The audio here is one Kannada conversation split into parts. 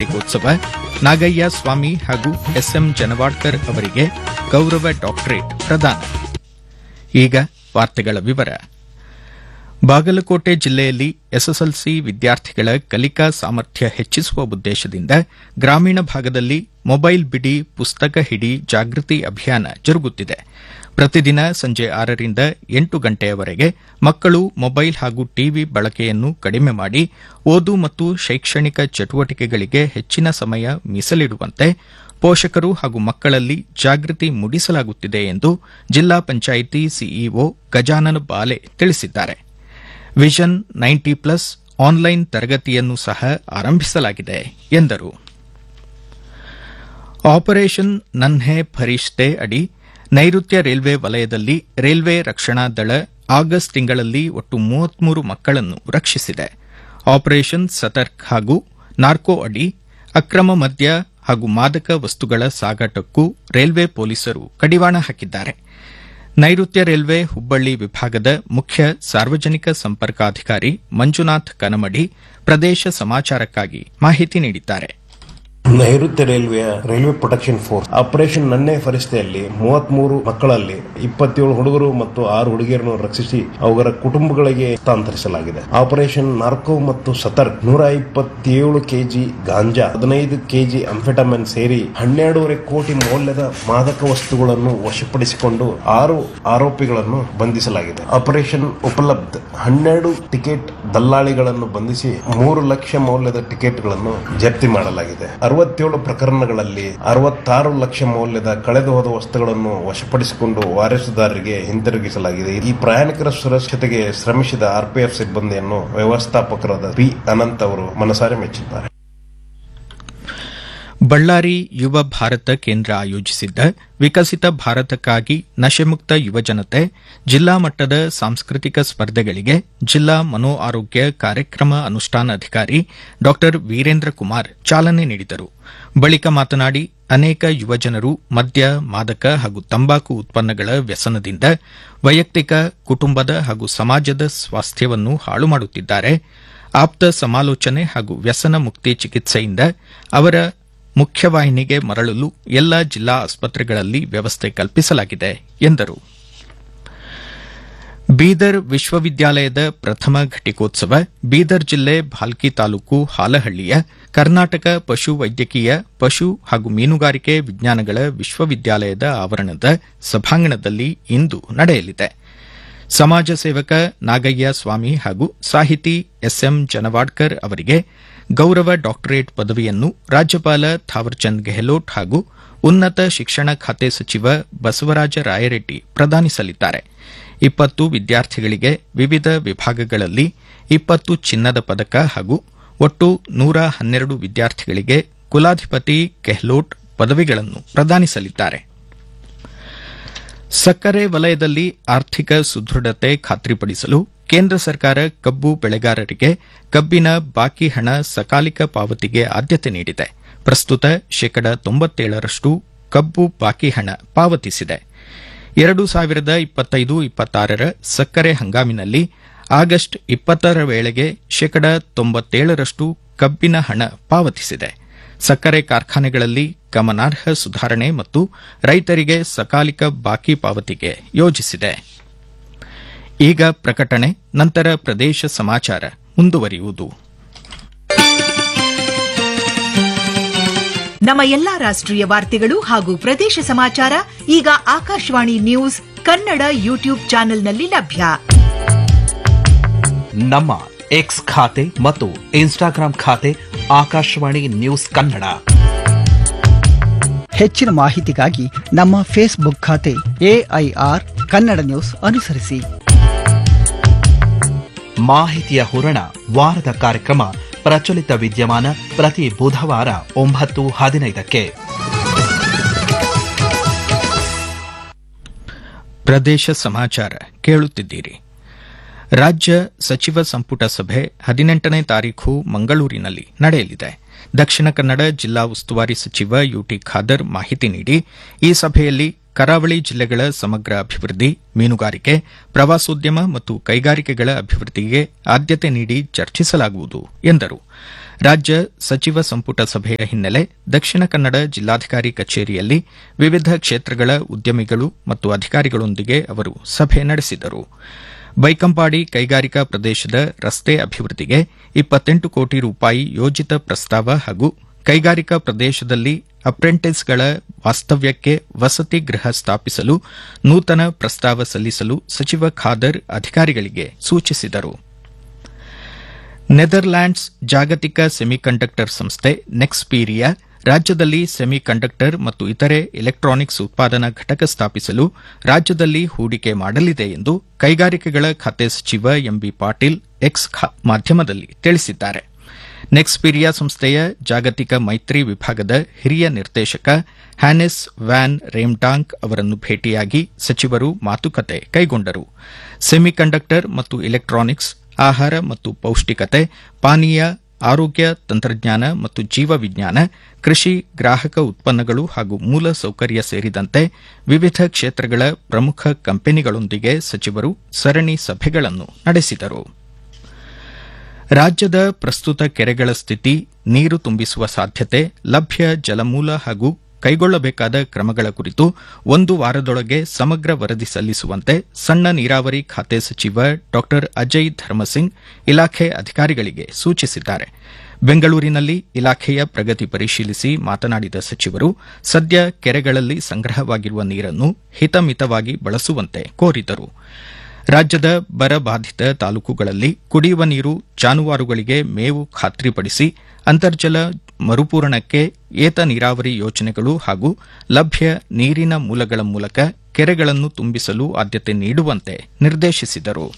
ಘಟಿಕೋತ್ಸವ ನಾಗಯ್ಯ ಸ್ವಾಮಿ ಹಾಗೂ ಎಸ್ಎಂ ಜನವಾಡ್ಕರ್ ಅವರಿಗೆ ಗೌರವ ಡಾಕ್ಟರೇಟ್ ಪ್ರದಾನ ಈಗ ವಾರ್ತೆಗಳ ವಿವರ ಬಾಗಲಕೋಟೆ ಜಿಲ್ಲೆಯಲ್ಲಿ ಎಸ್ಎಸ್ಎಲ್ಸಿ ವಿದ್ಯಾರ್ಥಿಗಳ ಕಲಿಕಾ ಸಾಮರ್ಥ್ಯ ಹೆಚ್ಚಿಸುವ ಉದ್ದೇಶದಿಂದ ಗ್ರಾಮೀಣ ಭಾಗದಲ್ಲಿ ಮೊಬೈಲ್ ಬಿಡಿ ಪುಸ್ತಕ ಹಿಡಿ ಜಾಗೃತಿ ಅಭಿಯಾನ ಜರುಗುತ್ತಿದೆ ಪ್ರತಿದಿನ ಸಂಜೆ ಆರರಿಂದ ಎಂಟು ಗಂಟೆಯವರೆಗೆ ಮಕ್ಕಳು ಮೊಬೈಲ್ ಹಾಗೂ ಟಿವಿ ಬಳಕೆಯನ್ನು ಕಡಿಮೆ ಮಾಡಿ ಓದು ಮತ್ತು ಶೈಕ್ಷಣಿಕ ಚಟುವಟಿಕೆಗಳಿಗೆ ಹೆಚ್ಚಿನ ಸಮಯ ಮೀಸಲಿಡುವಂತೆ ಪೋಷಕರು ಹಾಗೂ ಮಕ್ಕಳಲ್ಲಿ ಜಾಗೃತಿ ಮೂಡಿಸಲಾಗುತ್ತಿದೆ ಎಂದು ಜಿಲ್ಲಾ ಪಂಚಾಯಿತಿ ಸಿಇಒ ಗಜಾನನ ಬಾಲೆ ತಿಳಿಸಿದ್ದಾರೆ ವಿಷನ್ ನೈಂಟಿ ಪ್ಲಸ್ ಆನ್ಲೈನ್ ತರಗತಿಯನ್ನು ಸಹ ಆರಂಭಿಸಲಾಗಿದೆ ಎಂದರು ಆಪರೇಷನ್ ನನ್ಹೆ ಫರಿಷ್ತೆ ಅಡಿ ನೈಋತ್ಯ ರೈಲ್ವೆ ವಲಯದಲ್ಲಿ ರೈಲ್ವೆ ರಕ್ಷಣಾ ದಳ ಆಗಸ್ಟ್ ತಿಂಗಳಲ್ಲಿ ಒಟ್ಟು ಮೂವತ್ಮೂರು ಮಕ್ಕಳನ್ನು ರಕ್ಷಿಸಿದೆ ಆಪರೇಷನ್ ಸತರ್ಕ್ ಹಾಗೂ ನಾರ್ಕೋ ಅಡಿ ಅಕ್ರಮ ಮದ್ಯ ಹಾಗೂ ಮಾದಕ ವಸ್ತುಗಳ ಸಾಗಾಟಕ್ಕೂ ರೈಲ್ವೆ ಪೊಲೀಸರು ಕಡಿವಾಣ ಹಾಕಿದ್ದಾರೆ ನೈಋತ್ಯ ರೈಲ್ವೆ ಹುಬ್ಬಳ್ಳಿ ವಿಭಾಗದ ಮುಖ್ಯ ಸಾರ್ವಜನಿಕ ಸಂಪರ್ಕಾಧಿಕಾರಿ ಮಂಜುನಾಥ್ ಕನಮಡಿ ಪ್ರದೇಶ ಸಮಾಚಾರಕ್ಕಾಗಿ ಮಾಹಿತಿ ನೀಡಿದ್ದಾರೆ ನೈಋತ್ಯ ರೈಲ್ವೆಯ ರೈಲ್ವೆ ಪ್ರೊಟೆಕ್ಷನ್ ಫೋರ್ಸ್ ಆಪರೇಷನ್ ನನ್ನೆ ಪರಿಸ್ಥಿತಿಯಲ್ಲಿ ಮೂವತ್ಮೂರು ಮಕ್ಕಳಲ್ಲಿ ಇಪ್ಪತ್ತೇಳು ಹುಡುಗರು ಮತ್ತು ಆರು ಹುಡುಗಿಯರನ್ನು ರಕ್ಷಿಸಿ ಅವರ ಕುಟುಂಬಗಳಿಗೆ ಹಸ್ತಾಂತರಿಸಲಾಗಿದೆ ಆಪರೇಷನ್ ನಾರ್ಕೋ ಮತ್ತು ಸತರ್ಕ್ ನೂರ ಇಪ್ಪತ್ತೇಳು ಕೆಜಿ ಗಾಂಜಾ ಹದಿನೈದು ಕೆಜಿ ಅಂಫೆಟಮಿನ್ ಸೇರಿ ಹನ್ನೆರಡೂವರೆ ಕೋಟಿ ಮೌಲ್ಯದ ಮಾದಕ ವಸ್ತುಗಳನ್ನು ವಶಪಡಿಸಿಕೊಂಡು ಆರು ಆರೋಪಿಗಳನ್ನು ಬಂಧಿಸಲಾಗಿದೆ ಆಪರೇಷನ್ ಉಪಲಬ್ಧ ಹನ್ನೆರಡು ಟಿಕೆಟ್ ದಲ್ಲಾಳಿಗಳನ್ನು ಬಂಧಿಸಿ ಮೂರು ಲಕ್ಷ ಮೌಲ್ಯದ ಟಿಕೆಟ್ಗಳನ್ನು ಜಪ್ತಿ ಮಾಡಲಾಗಿದೆ ಅರವತ್ತೇಳು ಪ್ರಕರಣಗಳಲ್ಲಿ ಅರವತ್ತಾರು ಲಕ್ಷ ಮೌಲ್ಯದ ಕಳೆದು ಹೋದ ವಸ್ತುಗಳನ್ನು ವಶಪಡಿಸಿಕೊಂಡು ವಾರಸುದಾರರಿಗೆ ಹಿಂತಿರುಗಿಸಲಾಗಿದೆ ಈ ಪ್ರಯಾಣಿಕರ ಸುರಕ್ಷತೆಗೆ ಶ್ರಮಿಸಿದ ಆರ್ಪಿಎಫ್ ಸಿಬ್ಬಂದಿಯನ್ನು ವ್ಯವಸ್ಥಾಪಕರಾದ ಪಿ ಅನಂತ್ ಅವರು ಮನಸಾರೆ ಮೆಚ್ಚಿದ್ದಾರೆ ಬಳ್ಳಾರಿ ಯುವ ಭಾರತ ಕೇಂದ್ರ ಆಯೋಜಿಸಿದ್ದ ವಿಕಸಿತ ಭಾರತಕ್ಕಾಗಿ ನಶೆಮುಕ್ತ ಯುವಜನತೆ ಜಿಲ್ಲಾ ಮಟ್ಟದ ಸಾಂಸ್ಕೃತಿಕ ಸ್ಪರ್ಧೆಗಳಿಗೆ ಜಿಲ್ಲಾ ಮನೋ ಆರೋಗ್ಯ ಕಾರ್ಯಕ್ರಮ ಅನುಷ್ಠಾನಾಧಿಕಾರಿ ಡಾ ವೀರೇಂದ್ರ ಕುಮಾರ್ ಚಾಲನೆ ನೀಡಿದರು ಬಳಿಕ ಮಾತನಾಡಿ ಅನೇಕ ಯುವಜನರು ಮದ್ಯ ಮಾದಕ ಹಾಗೂ ತಂಬಾಕು ಉತ್ಪನ್ನಗಳ ವ್ಯಸನದಿಂದ ವೈಯಕ್ತಿಕ ಕುಟುಂಬದ ಹಾಗೂ ಸಮಾಜದ ಸ್ವಾಸ್ಥ್ಯವನ್ನು ಹಾಳು ಮಾಡುತ್ತಿದ್ದಾರೆ ಆಪ್ತ ಸಮಾಲೋಚನೆ ಹಾಗೂ ವ್ಯಸನ ಮುಕ್ತಿ ಚಿಕಿತ್ಸೆಯಿಂದ ಅವರ ಮುಖ್ಯವಾಹಿನಿಗೆ ಮರಳಲು ಎಲ್ಲ ಜಿಲ್ಲಾ ಆಸ್ಪತ್ರೆಗಳಲ್ಲಿ ವ್ಯವಸ್ಥೆ ಕಲ್ಪಿಸಲಾಗಿದೆ ಎಂದರು ಬೀದರ್ ವಿಶ್ವವಿದ್ಯಾಲಯದ ಪ್ರಥಮ ಘಟಿಕೋತ್ಸವ ಬೀದರ್ ಜಿಲ್ಲೆ ಭಾಲ್ಕಿ ತಾಲೂಕು ಹಾಲಹಳ್ಳಿಯ ಕರ್ನಾಟಕ ಪಶು ವೈದ್ಯಕೀಯ ಪಶು ಹಾಗೂ ಮೀನುಗಾರಿಕೆ ವಿಜ್ಞಾನಗಳ ವಿಶ್ವವಿದ್ಯಾಲಯದ ಆವರಣದ ಸಭಾಂಗಣದಲ್ಲಿ ಇಂದು ನಡೆಯಲಿದೆ ಸಮಾಜ ಸೇವಕ ನಾಗಯ್ಯ ಸ್ವಾಮಿ ಹಾಗೂ ಸಾಹಿತಿ ಎಸ್ಎಂ ಜನವಾಡ್ಕರ್ ಅವರಿಗೆ ಗೌರವ ಡಾಕ್ಟರೇಟ್ ಪದವಿಯನ್ನು ರಾಜ್ಯಪಾಲ ಥಾವರ್ಚಂದ್ ಗೆಹ್ಲೋಟ್ ಹಾಗೂ ಉನ್ನತ ಶಿಕ್ಷಣ ಖಾತೆ ಸಚಿವ ಬಸವರಾಜ ರಾಯರೆಡ್ಡಿ ಪ್ರದಾನಿಸಲಿದ್ದಾರೆ ಇಪ್ಪತ್ತು ವಿದ್ಯಾರ್ಥಿಗಳಿಗೆ ವಿವಿಧ ವಿಭಾಗಗಳಲ್ಲಿ ಇಪ್ಪತ್ತು ಚಿನ್ನದ ಪದಕ ಹಾಗೂ ಒಟ್ಟು ನೂರ ಹನ್ನೆರಡು ವಿದ್ಯಾರ್ಥಿಗಳಿಗೆ ಕುಲಾಧಿಪತಿ ಗೆಹ್ಲೋಟ್ ಪದವಿಗಳನ್ನು ಪ್ರದಾನಿಸಲಿದ್ದಾರೆ ಸಕ್ಕರೆ ವಲಯದಲ್ಲಿ ಆರ್ಥಿಕ ಸುದೃಢತೆ ಖಾತ್ರಿಪಡಿಸಲು ಕೇಂದ್ರ ಸರ್ಕಾರ ಕಬ್ಬು ಬೆಳೆಗಾರರಿಗೆ ಕಬ್ಬಿನ ಬಾಕಿ ಹಣ ಸಕಾಲಿಕ ಪಾವತಿಗೆ ಆದ್ಯತೆ ನೀಡಿದೆ ಪ್ರಸ್ತುತ ಶೇಕಡ ತೊಂಬತ್ತೇಳರಷ್ಟು ಕಬ್ಬು ಬಾಕಿ ಹಣ ಪಾವತಿಸಿದೆ ಎರಡು ಸಾವಿರದ ಇಪ್ಪತ್ತೈದು ಇಪ್ಪತ್ತಾರರ ಸಕ್ಕರೆ ಹಂಗಾಮಿನಲ್ಲಿ ಆಗಸ್ಟ್ ಇಪ್ಪತ್ತರ ವೇಳೆಗೆ ಶೇಕಡ ತೊಂಬತ್ತೇಳರಷ್ಟು ಕಬ್ಬಿನ ಹಣ ಪಾವತಿಸಿದೆ ಸಕ್ಕರೆ ಕಾರ್ಖಾನೆಗಳಲ್ಲಿ ಗಮನಾರ್ಹ ಸುಧಾರಣೆ ಮತ್ತು ರೈತರಿಗೆ ಸಕಾಲಿಕ ಬಾಕಿ ಪಾವತಿಗೆ ಯೋಜಿಸಿದೆ ಈಗ ಪ್ರಕಟಣೆ ನಂತರ ಪ್ರದೇಶ ಸಮಾಚಾರ ಮುಂದುವರಿಯುವುದು ನಮ್ಮ ಎಲ್ಲಾ ರಾಷ್ಟ್ರೀಯ ವಾರ್ತೆಗಳು ಹಾಗೂ ಪ್ರದೇಶ ಸಮಾಚಾರ ಈಗ ಆಕಾಶವಾಣಿ ನ್ಯೂಸ್ ಕನ್ನಡ ಯೂಟ್ಯೂಬ್ ಚಾನೆಲ್ನಲ್ಲಿ ಲಭ್ಯ ನಮ್ಮ ಎಕ್ಸ್ ಖಾತೆ ಮತ್ತು ಇನ್ಸ್ಟಾಗ್ರಾಂ ಖಾತೆ ಆಕಾಶವಾಣಿ ನ್ಯೂಸ್ ಕನ್ನಡ ಹೆಚ್ಚಿನ ಮಾಹಿತಿಗಾಗಿ ನಮ್ಮ ಫೇಸ್ಬುಕ್ ಖಾತೆ ಎಐಆರ್ ಕನ್ನಡ ನ್ಯೂಸ್ ಅನುಸರಿಸಿ ಮಾಹಿತಿಯ ಹೂರಣ ವಾರದ ಕಾರ್ಯಕ್ರಮ ಪ್ರಚಲಿತ ವಿದ್ಯಮಾನ ಪ್ರತಿ ಬುಧವಾರ ಒಂಬತ್ತು ಹದಿನೈದಕ್ಕೆ ಪ್ರದೇಶ ಸಮಾಚಾರ ಕೇಳುತ್ತಿದ್ದೀರಿ ರಾಜ್ಯ ಸಚಿವ ಸಂಪುಟ ಸಭೆ ಹದಿನೆಂಟನೇ ತಾರೀಖು ಮಂಗಳೂರಿನಲ್ಲಿ ನಡೆಯಲಿದೆ ದಕ್ಷಿಣ ಕನ್ನಡ ಜಿಲ್ಲಾ ಉಸ್ತುವಾರಿ ಸಚಿವ ಯುಟಿ ಖಾದರ್ ಮಾಹಿತಿ ನೀಡಿ ಈ ಸಭೆಯಲ್ಲಿ ಕರಾವಳಿ ಜಿಲ್ಲೆಗಳ ಸಮಗ್ರ ಅಭಿವೃದ್ಧಿ ಮೀನುಗಾರಿಕೆ ಪ್ರವಾಸೋದ್ಯಮ ಮತ್ತು ಕೈಗಾರಿಕೆಗಳ ಅಭಿವೃದ್ಧಿಗೆ ಆದ್ಯತೆ ನೀಡಿ ಚರ್ಚಿಸಲಾಗುವುದು ಎಂದರು ರಾಜ್ಯ ಸಚಿವ ಸಂಪುಟ ಸಭೆಯ ಹಿನ್ನೆಲೆ ದಕ್ಷಿಣ ಕನ್ನಡ ಜಿಲ್ಲಾಧಿಕಾರಿ ಕಚೇರಿಯಲ್ಲಿ ವಿವಿಧ ಕ್ಷೇತ್ರಗಳ ಉದ್ಯಮಿಗಳು ಮತ್ತು ಅಧಿಕಾರಿಗಳೊಂದಿಗೆ ಅವರು ಸಭೆ ನಡೆಸಿದರು ಬೈಕಂಪಾಡಿ ಕೈಗಾರಿಕಾ ಪ್ರದೇಶದ ರಸ್ತೆ ಅಭಿವೃದ್ಧಿಗೆ ಇಪ್ಪತ್ತೆಂಟು ಕೋಟಿ ರೂಪಾಯಿ ಯೋಜಿತ ಪ್ರಸ್ತಾವ ಹಾಗೂ ಕೈಗಾರಿಕಾ ಪ್ರದೇಶದಲ್ಲಿ ಅಪ್ರೆಂಟಿಸ್ಗಳ ವಾಸ್ತವ್ಯಕ್ಕೆ ವಸತಿ ಗೃಹ ಸ್ಥಾಪಿಸಲು ನೂತನ ಪ್ರಸ್ತಾವ ಸಲ್ಲಿಸಲು ಸಚಿವ ಖಾದರ್ ಅಧಿಕಾರಿಗಳಿಗೆ ಸೂಚಿಸಿದರು ನೆದರ್ಲ್ಯಾಂಡ್ಸ್ ಜಾಗತಿಕ ಸೆಮಿಕಂಡಕ್ಟರ್ ಸಂಸ್ಥೆ ನೆಕ್ಸ್ಪೀರಿಯಾ ರಾಜ್ಯದಲ್ಲಿ ಸೆಮಿಕಂಡಕ್ಟರ್ ಮತ್ತು ಇತರೆ ಎಲೆಕ್ಟ್ರಾನಿಕ್ಸ್ ಉತ್ಪಾದನಾ ಘಟಕ ಸ್ಥಾಪಿಸಲು ರಾಜ್ಯದಲ್ಲಿ ಹೂಡಿಕೆ ಮಾಡಲಿದೆ ಎಂದು ಕೈಗಾರಿಕೆಗಳ ಖಾತೆ ಸಚಿವ ಎಂಬಿ ಪಾಟೀಲ್ ಎಕ್ಸ್ ಮಾಧ್ಯಮದಲ್ಲಿ ತಿಳಿಸಿದ್ದಾರೆ ನೆಕ್ಸ್ಪೀರಿಯಾ ಸಂಸ್ಥೆಯ ಜಾಗತಿಕ ಮೈತ್ರಿ ವಿಭಾಗದ ಹಿರಿಯ ನಿರ್ದೇಶಕ ಹ್ಯಾನೆಸ್ ವ್ಯಾನ್ ರೇಮ್ಟಾಂಕ್ ಅವರನ್ನು ಭೇಟಿಯಾಗಿ ಸಚಿವರು ಮಾತುಕತೆ ಕೈಗೊಂಡರು ಸೆಮಿಕಂಡಕ್ಟರ್ ಮತ್ತು ಎಲೆಕ್ಟ್ರಾನಿಕ್ಸ್ ಆಹಾರ ಮತ್ತು ಪೌಷ್ಟಿಕತೆ ಪಾನೀಯ ಆರೋಗ್ಯ ತಂತ್ರಜ್ಞಾನ ಮತ್ತು ಜೀವವಿಜ್ಞಾನ ಕೃಷಿ ಗ್ರಾಹಕ ಉತ್ಪನ್ನಗಳು ಹಾಗೂ ಮೂಲ ಸೌಕರ್ಯ ಸೇರಿದಂತೆ ವಿವಿಧ ಕ್ಷೇತ್ರಗಳ ಪ್ರಮುಖ ಕಂಪನಿಗಳೊಂದಿಗೆ ಸಚಿವರು ಸರಣಿ ಸಭೆಗಳನ್ನು ನಡೆಸಿದರು ರಾಜ್ಯದ ಪ್ರಸ್ತುತ ಕೆರೆಗಳ ಸ್ಥಿತಿ ನೀರು ತುಂಬಿಸುವ ಸಾಧ್ಯತೆ ಲಭ್ಯ ಜಲಮೂಲ ಹಾಗೂ ಕೈಗೊಳ್ಳಬೇಕಾದ ಕ್ರಮಗಳ ಕುರಿತು ಒಂದು ವಾರದೊಳಗೆ ಸಮಗ್ರ ವರದಿ ಸಲ್ಲಿಸುವಂತೆ ಸಣ್ಣ ನೀರಾವರಿ ಖಾತೆ ಸಚಿವ ಡಾ ಅಜಯ್ ಧರ್ಮಸಿಂಗ್ ಇಲಾಖೆ ಅಧಿಕಾರಿಗಳಿಗೆ ಸೂಚಿಸಿದ್ದಾರೆ ಬೆಂಗಳೂರಿನಲ್ಲಿ ಇಲಾಖೆಯ ಪ್ರಗತಿ ಪರಿಶೀಲಿಸಿ ಮಾತನಾಡಿದ ಸಚಿವರು ಸದ್ಯ ಕೆರೆಗಳಲ್ಲಿ ಸಂಗ್ರಹವಾಗಿರುವ ನೀರನ್ನು ಹಿತಮಿತವಾಗಿ ಬಳಸುವಂತೆ ಕೋರಿದರು ರಾಜ್ಯದ ಬರ ಬಾಧಿತ ತಾಲೂಕುಗಳಲ್ಲಿ ಕುಡಿಯುವ ನೀರು ಜಾನುವಾರುಗಳಿಗೆ ಮೇವು ಖಾತ್ರಿಪಡಿಸಿ ಅಂತರ್ಜಲ ಮರುಪೂರಣಕ್ಕೆ ಏತ ನೀರಾವರಿ ಯೋಜನೆಗಳು ಹಾಗೂ ಲಭ್ಯ ನೀರಿನ ಮೂಲಗಳ ಮೂಲಕ ಕೆರೆಗಳನ್ನು ತುಂಬಿಸಲು ಆದ್ಯತೆ ನೀಡುವಂತೆ ನಿರ್ದೇಶಿಸಿದರು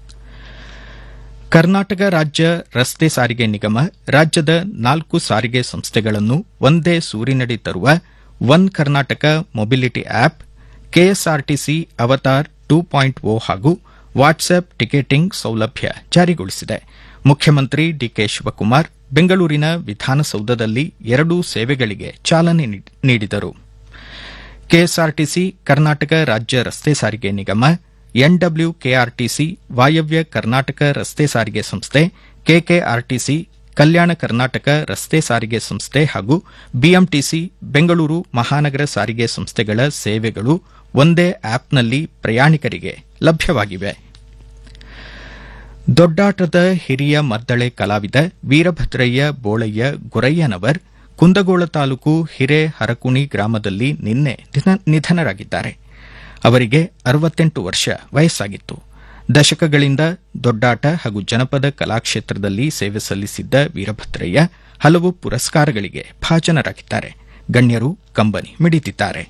ಕರ್ನಾಟಕ ರಾಜ್ಯ ರಸ್ತೆ ಸಾರಿಗೆ ನಿಗಮ ರಾಜ್ಯದ ನಾಲ್ಕು ಸಾರಿಗೆ ಸಂಸ್ಥೆಗಳನ್ನು ಒಂದೇ ಸೂರಿನಡಿ ತರುವ one Karnataka mobility app KSRTC Avatar two point o ಹಾಗೂ ವಾಟ್ಸ್ಆಪ್ ಟಿಕೆಟಿಂಗ್ ಸೌಲಭ್ಯ ಜಾರಿಗೊಳಿಸಿದೆ ಮುಖ್ಯಮಂತ್ರಿ ಡಿಕೆ ಶಿವಕುಮಾರ್ ಬೆಂಗಳೂರಿನ ವಿಧಾನಸೌಧದಲ್ಲಿ ಎರಡೂ ಸೇವೆಗಳಿಗೆ ಚಾಲನೆ ನೀಡಿದರು ಕೆಎಸ್ಆರ್ಟಿಸಿ ಕರ್ನಾಟಕ ರಾಜ್ಯ ರಸ್ತೆ ಸಾರಿಗೆ ನಿಗಮ ಎನ್ಡಬ್ಲ್ಯೂಕೆಆರ್ಟಿಸಿ ವಾಯವ್ಯ ಕರ್ನಾಟಕ ರಸ್ತೆ ಸಾರಿಗೆ ಸಂಸ್ಥೆ ಕೆಕೆಆರ್ಟಿಸಿ ಕಲ್ಯಾಣ ಕರ್ನಾಟಕ ರಸ್ತೆ ಸಾರಿಗೆ ಸಂಸ್ಥೆ ಹಾಗೂ ಬಿಎಂಟಿಸಿ ಬೆಂಗಳೂರು ಮಹಾನಗರ ಸಾರಿಗೆ ಸಂಸ್ಥೆಗಳ ಸೇವೆಗಳು ಒಂದೇ ಆಪ್ನಲ್ಲಿ ಪ್ರಯಾಣಿಕರಿಗೆ ಲಭ್ಯವಾಗಿವೆ ದೊಡ್ಡಾಟದ ಹಿರಿಯ ಮದ್ದಳೆ ಕಲಾವಿದ ವೀರಭದ್ರಯ್ಯ ಬೋಳಯ್ಯ ಗುರಯ್ಯನವರ್ ಕುಂದಗೋಳ ತಾಲೂಕು ಹಿರೇಹರಕುಣಿ ಗ್ರಾಮದಲ್ಲಿ ನಿನ್ನೆ ನಿಧನರಾಗಿದ್ದಾರೆ ಅವರಿಗೆ ಅರವತ್ತೆಂಟು ವರ್ಷ ವಯಸ್ಸಾಗಿತ್ತು ದಶಕಗಳಿಂದ ದೊಡ್ಡಾಟ ಹಾಗೂ ಜನಪದ ಕಲಾಕ್ಷೇತ್ರದಲ್ಲಿ ಸೇವೆ ಸಲ್ಲಿಸಿದ್ದ ವೀರಭದ್ರಯ್ಯ ಹಲವು ಪುರಸ್ಕಾರಗಳಿಗೆ ಭಾಜನರಾಗಿದ್ದಾರೆ ಗಣ್ಯರು ಕಂಬನಿ ಮಿಡಿದಿದ್ದಾರೆ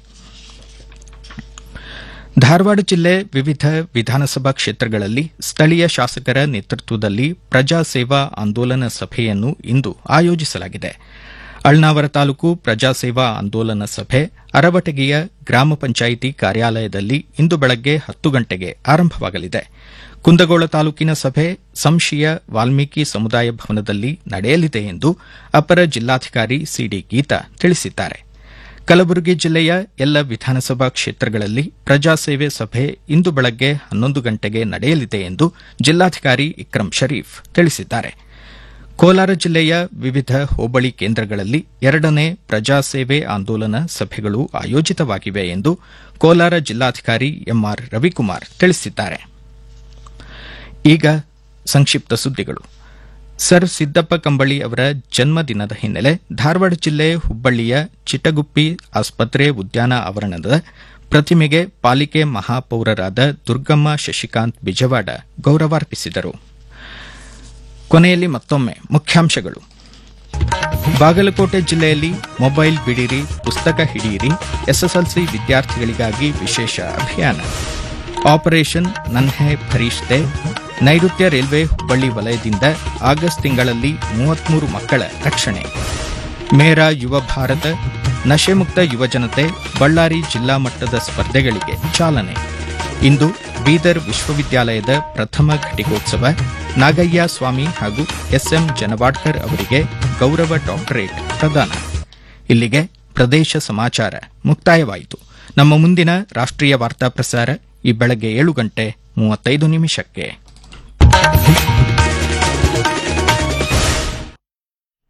ಧಾರವಾಡ ಜಿಲ್ಲೆ ವಿವಿಧ ವಿಧಾನಸಭಾ ಕ್ಷೇತ್ರಗಳಲ್ಲಿ ಸ್ಥಳೀಯ ಶಾಸಕರ ನೇತೃತ್ವದಲ್ಲಿ ಪ್ರಜಾ ಸೇವಾ ಆಂದೋಲನ ಸಭೆಯನ್ನು ಇಂದು ಆಯೋಜಿಸಲಾಗಿದೆ ಅಳ್ನಾವರ ತಾಲೂಕು ಪ್ರಜಾಸೇವಾ ಆಂದೋಲನ ಸಭೆ ಅರವಟಗಿಯ ಗ್ರಾಮ ಪಂಚಾಯಿತಿ ಕಾರ್ಯಾಲಯದಲ್ಲಿ ಇಂದು ಬೆಳಗ್ಗೆ ಹತ್ತು ಗಂಟೆಗೆ ಆರಂಭವಾಗಲಿದೆ ಕುಂದಗೋಳ ತಾಲೂಕಿನ ಸಭೆ ಸಂಶಿಯ ವಾಲ್ಮೀಕಿ ಸಮುದಾಯ ಭವನದಲ್ಲಿ ನಡೆಯಲಿದೆ ಎಂದು ಅಪರ ಜಿಲ್ಲಾಧಿಕಾರಿ ಸಿಡಿ ಗೀತಾ ತಿಳಿಸಿದ್ದಾರೆ ಕಲಬುರಗಿ ಜಿಲ್ಲೆಯ ಎಲ್ಲ ವಿಧಾನಸಭಾ ಕ್ಷೇತ್ರಗಳಲ್ಲಿ ಪ್ರಜಾಸೇವೆ ಸಭೆ ಇಂದು ಬೆಳಗ್ಗೆ ಹನ್ನೊಂದು ಗಂಟೆಗೆ ನಡೆಯಲಿದೆ ಎಂದು ಜಿಲ್ಲಾಧಿಕಾರಿ ಇಕ್ರಂ ಶರೀಫ್ ತಿಳಿಸಿದ್ದಾರೆ ಕೋಲಾರ ಜಿಲ್ಲೆಯ ವಿವಿಧ ಹೋಬಳಿ ಕೇಂದ್ರಗಳಲ್ಲಿ ಎರಡನೇ ಪ್ರಜಾಸೇವೆ ಆಂದೋಲನ ಸಭೆಗಳು ಆಯೋಜಿತವಾಗಿವೆ ಎಂದು ಕೋಲಾರ ಜಿಲ್ಲಾಧಿಕಾರಿ ಎಂಆರ್ ರವಿಕುಮಾರ್ ತಿಳಿಸಿದ್ದಾರೆ ಈಗ ಸಂಕ್ಷಿಪ್ತ ಸುದ್ದಿಗಳು ಸರ್ ಸಿದ್ದಪ್ಪ ಕಂಬಳಿ ಅವರ ಜನ್ಮದಿನದ ಹಿನ್ನೆಲೆ ಧಾರವಾಡ ಜಿಲ್ಲೆ ಹುಬ್ಬಳ್ಳಿಯ ಚಿಟಗುಪ್ಪಿ ಆಸ್ಪತ್ರೆ ಉದ್ಯಾನ ಆವರಣದ ಪ್ರತಿಮೆಗೆ ಪಾಲಿಕೆ ಮಹಾಪೌರರಾದ ದುರ್ಗಮ್ಮ ಶಶಿಕಾಂತ್ ಬಿಜವಾಡ ಗೌರವಾರ್ಪಿಸಿದರು ಕೊನೆಯಲ್ಲಿ ಮತ್ತೊಮ್ಮೆ ಮುಖ್ಯಾಂಶಗಳು ಬಾಗಲಕೋಟೆ ಜಿಲ್ಲೆಯಲ್ಲಿ ಮೊಬೈಲ್ ಬಿಡಿರಿ ಪುಸ್ತಕ ಹಿಡಿಯಿರಿ ಎಸ್ಎಸ್ಎಲ್ಸಿ ವಿದ್ಯಾರ್ಥಿಗಳಿಗಾಗಿ ವಿಶೇಷ ಅಭಿಯಾನ ಆಪರೇಷನ್ ನನ್ಹೆ ಫರಿಷ್ತೆ ನೈಋತ್ಯ ರೈಲ್ವೆ ಹುಬ್ಬಳ್ಳಿ ವಲಯದಿಂದ ಆಗಸ್ಟ್ ತಿಂಗಳಲ್ಲಿ ಮೂವತ್ಮೂರು ಮಕ್ಕಳ ರಕ್ಷಣೆ ಮೇರಾ ಯುವ ಭಾರತ ನಶೆಮುಕ್ತ ಯುವಜನತೆ ಬಳ್ಳಾರಿ ಜಿಲ್ಲಾ ಮಟ್ಟದ ಸ್ಪರ್ಧೆಗಳಿಗೆ ಚಾಲನೆ ಇಂದು ಬೀದರ್ ವಿಶ್ವವಿದ್ಯಾಲಯದ ಪ್ರಥಮ ಘಟಿಕೋತ್ಸವ ನಾಗಯ್ಯ ಸ್ವಾಮಿ ಹಾಗೂ ಎಸ್ಎಂ ಜನವಾಡ್ಕರ್ ಅವರಿಗೆ ಗೌರವ ಡಾಕ್ಟರೇಟ್ ಪ್ರದಾನ ಇಲ್ಲಿಗೆ ಪ್ರದೇಶ ಸಮಾಚಾರ ಮುಕ್ತಾಯವಾಯಿತು ನಮ್ಮ ಮುಂದಿನ ರಾಷ್ಟ್ರೀಯ ವಾರ್ತಾ ಪ್ರಸಾರ ಈ ಬೆಳಗ್ಗೆ ಏಳು ಗಂಟೆ ಮೂವತ್ತೈದು ನಿಮಿಷಕ್ಕೆ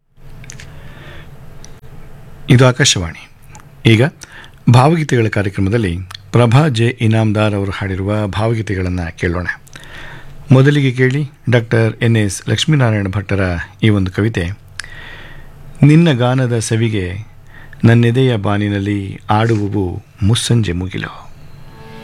ಇದು ಆಕಾಶವಾಣಿ ಈಗ ಭಾವಗೀತೆಗಳ ಕಾರ್ಯಕ್ರಮದಲ್ಲಿ ಪ್ರಭಾ ಜೆ ಇನಾಮ್ದಾರ್ ಅವರು ಹಾಡಿರುವ ಭಾವಗೀತೆಗಳನ್ನು ಕೇಳೋಣ ಮೊದಲಿಗೆ ಕೇಳಿ ಡಾಕ್ಟರ್ ಎನ್ ಎಸ್ ಲಕ್ಷ್ಮೀನಾರಾಯಣ ಭಟ್ಟರ ಈ ಒಂದು ಕವಿತೆ ನಿನ್ನ ಗಾನದ ಸವಿಗೆ ನನ್ನೆದೆಯ ಬಾನಿನಲ್ಲಿ ಆಡುವುವು ಮುಸ್ಸಂಜೆ ಮುಗಿಲು